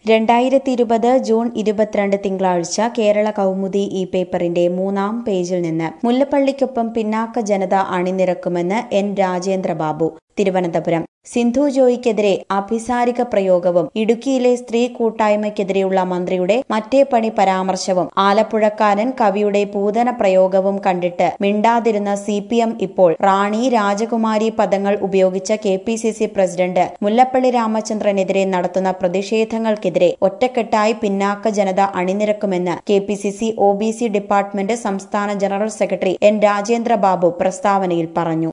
രണ്ടായിരത്തി ഇരുപത് ജൂൺ ഇരുപത്തിരണ്ട് തിങ്കളാഴ്ച കേരള കൗമുദി ഈ പേപ്പറിന്റെ മൂന്നാം പേജിൽ നിന്ന് മുല്ലപ്പള്ളിക്കൊപ്പം പിന്നാക്ക ജനത അണിനിരക്കുമെന്ന് എൻ രാജേന്ദ്രബാബു തിരുവനന്തപുരം സിന്ധു ജോയിക്കെതിരെ അഭിസാരിക പ്രയോഗവും ഇടുക്കിയിലെ സ്ത്രീ കൂട്ടായ്മയ്ക്കെതിരെയുള്ള മന്ത്രിയുടെ മറ്റേ പണി പരാമർശവും ആലപ്പുഴക്കാരൻ കവിയുടെ പൂതന പ്രയോഗവും കണ്ടിട്ട് മിണ്ടാതിരുന്ന സി പി എം ഇപ്പോൾ റാണി രാജകുമാരി പദങ്ങൾ ഉപയോഗിച്ച K P C C president Mullappally രാമചന്ദ്രനെതിരെ നടത്തുന്ന പ്രതിഷേധങ്ങൾക്കെതിരെ ഒറ്റക്കെട്ടായി പിന്നാക്ക ജനത അണിനിരക്കുമെന്ന് K P C C O B C department സംസ്ഥാന ജനറൽ സെക്രട്ടറി എൻ രാജേന്ദ്രബാബു പ്രസ്താവനയിൽ പറഞ്ഞു